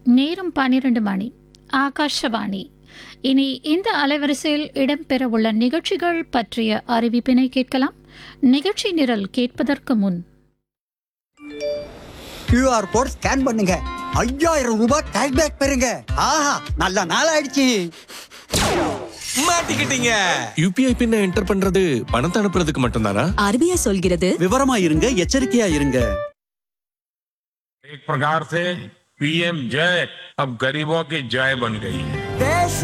நேரம் பன்னிரண்டு மணி ஆகாஷவாணி இனி இந்த அலைவரிசையில் இடம்பெறவுள்ள நிகழ்ச்சிகள் பற்றிய அறிவிப்பினை கேட்கலாம் நிகழ்ச்சி நிரல் கேட்பதற்கு முன் கியூஆர் கோட் ஸ்கேன் பண்ணுங்க ஐயாயிரம் ரூபாய் கேஷ்பேக் பெறுங்க ஆஹா நல்ல நாள் ஆயிடுச்சு மாட்டிக்கிட்டீங்க யூபிஐ பின்ன என்டர் பண்றது பணத்தை அனுப்புறதுக்கு மட்டும்தானா ஆர்பிஐ சொல்கிறது விவரமா இருங்க எச்சரிக்கையா இருங்க एक प्रकार से पीएम जय अब गरीबों की जय बन गई है